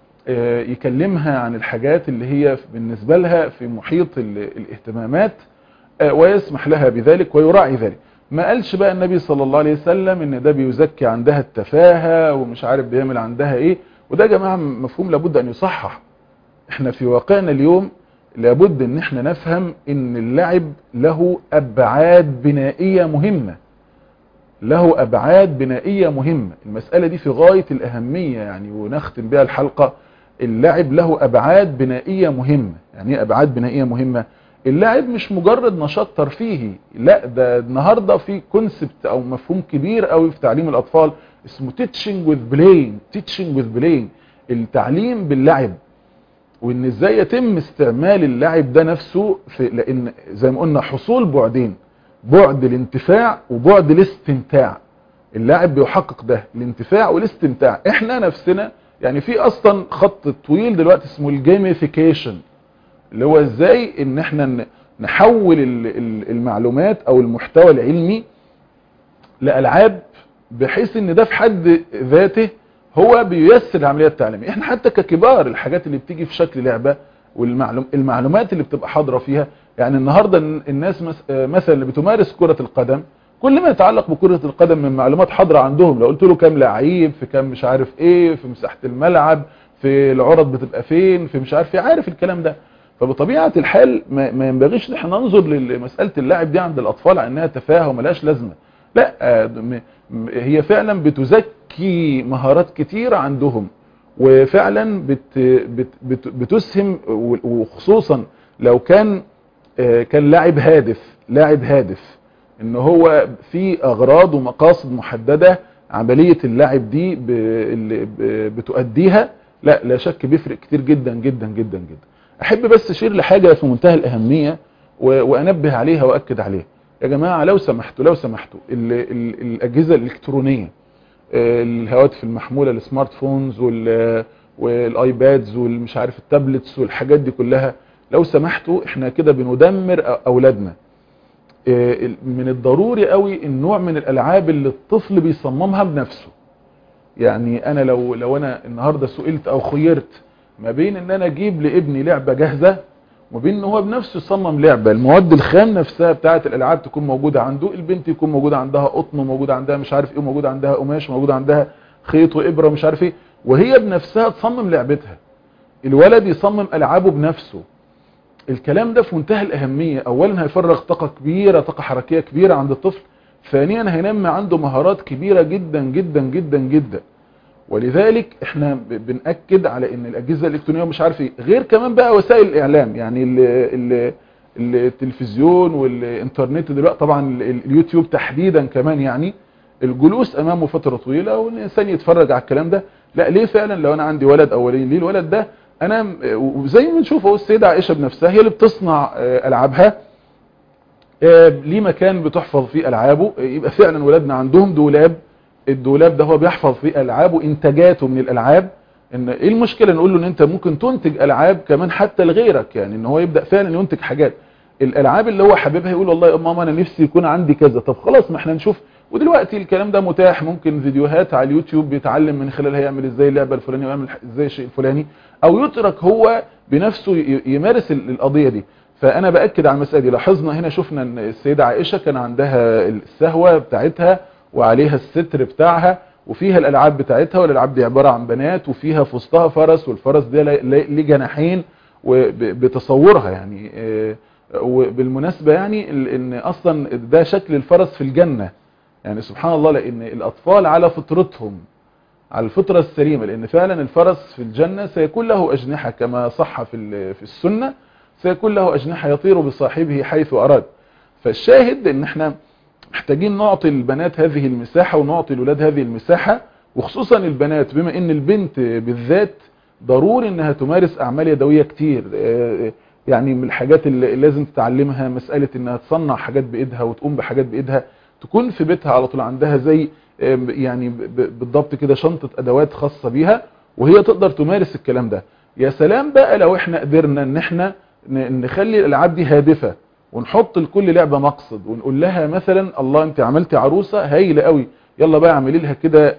يكلمها عن الحاجات اللي هي بالنسبة لها في محيط الاهتمامات ويسمح لها بذلك ويراعي ذلك ما قالش بقى النبي صلى الله عليه وسلم ان ده بيزكي عندها التفاهة ومش عارف بيعمل عندها ايه وده يا جماعة مفهوم لابد ان يصحح احنا في واقعنا اليوم لابد ان احنا نفهم ان اللعب له ابعاد بنائية مهمة له ابعاد بنائية مهمة المسألة دي في غاية الاهمية يعني ونختم بها الحلقة اللعب له ابعاد بنائية مهمة يعني ايه ابعاد بنائية مهمة اللعب مش مجرد نشاط ترفيهي لا ده النهاردة في كونسبت او مفهوم كبير قوي في تعليم الاطفال اسمه teaching with playing teaching with playing التعليم باللعب وان ازاي يتم استعمال اللعب ده نفسه في لان زي ما قلنا حصول بعدين بعد الانتفاع وبعد الاستمتاع اللعب بيحقق ده الانتفاع والاستمتاع احنا نفسنا يعني في اصلا خط طويل دلوقتي اسمه الجيميفيكيشن اللي هو ازاي ان احنا نحول المعلومات او المحتوى العلمي لالعاب بحيث ان ده في حد ذاته هو بييسر العمليه التعليميه احنا حتى ككبار الحاجات اللي بتيجي في شكل لعبه والمعلومات اللي بتبقى حاضره فيها يعني النهارده الناس مثلا اللي بتمارس كره القدم كل ما يتعلق بكره القدم من معلومات حاضره عندهم لو قلت له كام لعيب في كام مش عارف ايه في مساحه الملعب في العرض بتبقى فين في مش عارف ايه عارف الكلام ده فبطبيعه الحال ما ينبغيش ان احنا ننظر لمساله اللعب دي عند الاطفال على انها تفاهه وملهاش لازمه لا هي فعلا بتزكي مهارات كتيرة عندهم وفعلا بت بت بت بتسهم وخصوصا لو كان كان لاعب هادف لاعب هادف ان هو في اغراض ومقاصد محددة عملية اللعب دي بتؤديها لا لا شك بيفرق كتير جدا جدا جدا جدا احب بس اشير لحاجة في منتهى الاهمية وانبه عليها واكد عليها يا جماعة لو سمحتوا لو سمحتوا ال ال الأجهزة الإلكترونية الهواتف المحمولة السمارت فونز والايبادز والمش عارف التابلتس والحاجات دي كلها لو سمحتوا احنا كده بندمر أولادنا من الضروري قوي النوع من الألعاب اللي الطفل بيصممها بنفسه يعني أنا لو لو أنا النهاردة سئلت أو خيرت ما بين ان انا اجيب لابني لعبة جاهزة وبين ان هو بنفسه يصمم لعبة المواد الخام نفسها بتاعة الالعاب تكون موجودة عنده البنت يكون موجودة عندها قطن موجودة عندها مش عارف ايه موجودة عندها قماش موجودة عندها خيط وابرة مش عارف ايه وهي بنفسها تصمم لعبتها الولد يصمم العابه بنفسه الكلام ده في منتهى الاهمية اولا هيفرغ طاقة كبيرة طاقة حركية كبيرة عند الطفل ثانيا هينمي عنده مهارات كبيرة جدا جدا جدا جدا ولذلك احنا بنأكد على ان الاجهزة الالكترونية مش عارف ايه غير كمان بقى وسائل الاعلام يعني ال ال التلفزيون والانترنت دلوقتي طبعا اليوتيوب تحديدا كمان يعني الجلوس امامه فترة طويلة وان الانسان يتفرج على الكلام ده لا ليه فعلا لو انا عندي ولد اولين ليه الولد ده انا وزي ما بنشوف اهو السيدة عائشة بنفسها هي اللي بتصنع العابها ليه مكان بتحفظ فيه العابه يبقى فعلا ولادنا عندهم دولاب الدولاب ده هو بيحفظ فيه العابه انتاجاته من الالعاب ان ايه المشكله نقول له ان انت ممكن تنتج العاب كمان حتى لغيرك يعني ان هو يبدا فعلا ينتج حاجات الالعاب اللي هو حاببها يقول والله يا ماما انا نفسي يكون عندي كذا طب خلاص ما احنا نشوف ودلوقتي الكلام ده متاح ممكن فيديوهات على اليوتيوب بيتعلم من خلالها يعمل ازاي اللعبه الفلانيه ويعمل ازاي الشيء الفلاني او يترك هو بنفسه يمارس القضيه دي فانا باكد على المساله دي لاحظنا هنا شفنا ان السيده عائشه كان عندها السهوه بتاعتها وعليها الستر بتاعها وفيها الالعاب بتاعتها والالعاب دي عباره عن بنات وفيها في وسطها فرس والفرس ده ليه جناحين وبتصورها يعني وبالمناسبه يعني ان اصلا ده شكل الفرس في الجنه يعني سبحان الله لان الاطفال على فطرتهم على الفطره السليمه لان فعلا الفرس في الجنه سيكون له اجنحه كما صح في في السنه سيكون له أجنحة يطير بصاحبه حيث أراد فالشاهد ان احنا محتاجين نعطي البنات هذه المساحة ونعطي الولاد هذه المساحة وخصوصا البنات بما ان البنت بالذات ضروري انها تمارس اعمال يدوية كتير يعني من الحاجات اللي لازم تتعلمها مسألة انها تصنع حاجات بايدها وتقوم بحاجات بايدها تكون في بيتها على طول عندها زي يعني بالضبط كده شنطة ادوات خاصة بيها وهي تقدر تمارس الكلام ده يا سلام بقى لو احنا قدرنا ان احنا نخلي الالعاب دي هادفة ونحط لكل لعبة مقصد ونقول لها مثلا الله انت عملتي عروسة هايلة قوي يلا بقى اعملي لها كده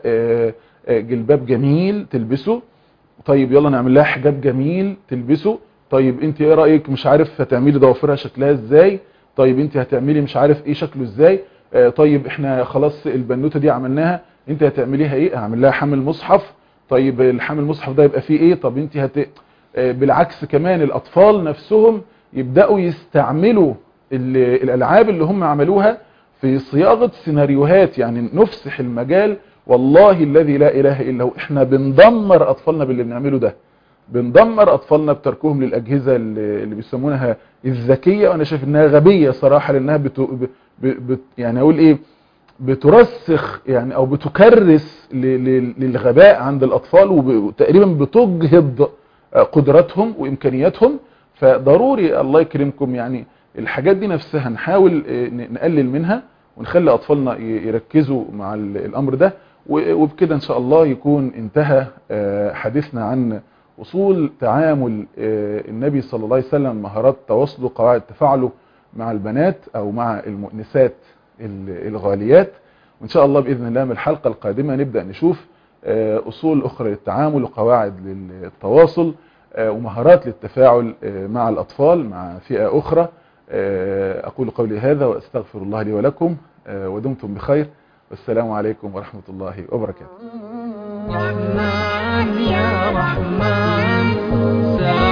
جلباب جميل تلبسه طيب يلا نعمل لها حجاب جميل تلبسه طيب انت ايه رايك مش عارف هتعملي ضوافرها شكلها ازاي طيب انت هتعملي مش عارف ايه شكله ازاي طيب احنا خلاص البنوته دي عملناها انت هتعمليها ايه هعمل لها حمل مصحف طيب الحمل المصحف ده يبقى فيه ايه طب انت هت بالعكس كمان الاطفال نفسهم يبداوا يستعملوا الالعاب اللي هم عملوها في صياغه سيناريوهات يعني نفسح المجال والله الذي لا اله الا هو احنا بندمر اطفالنا باللي بنعمله ده بندمر اطفالنا بتركهم للاجهزه اللي بيسمونها الذكيه وانا شايف انها غبيه صراحه لانها بت... بت... يعني اقول ايه بترسخ يعني او بتكرس ل... للغباء عند الاطفال وتقريبا بتجهض قدراتهم وامكانياتهم فضروري الله يكرمكم يعني الحاجات دي نفسها نحاول نقلل منها ونخلي اطفالنا يركزوا مع الامر ده وبكده ان شاء الله يكون انتهى حديثنا عن اصول تعامل النبي صلى الله عليه وسلم مهارات تواصله قواعد تفاعله مع البنات او مع المؤنسات الغاليات وان شاء الله باذن الله من الحلقه القادمه نبدا نشوف اصول اخرى للتعامل وقواعد للتواصل ومهارات للتفاعل مع الاطفال مع فئه اخرى اقول قولي هذا واستغفر الله لي ولكم ودمتم بخير والسلام عليكم ورحمه الله وبركاته رحمن يا رحمن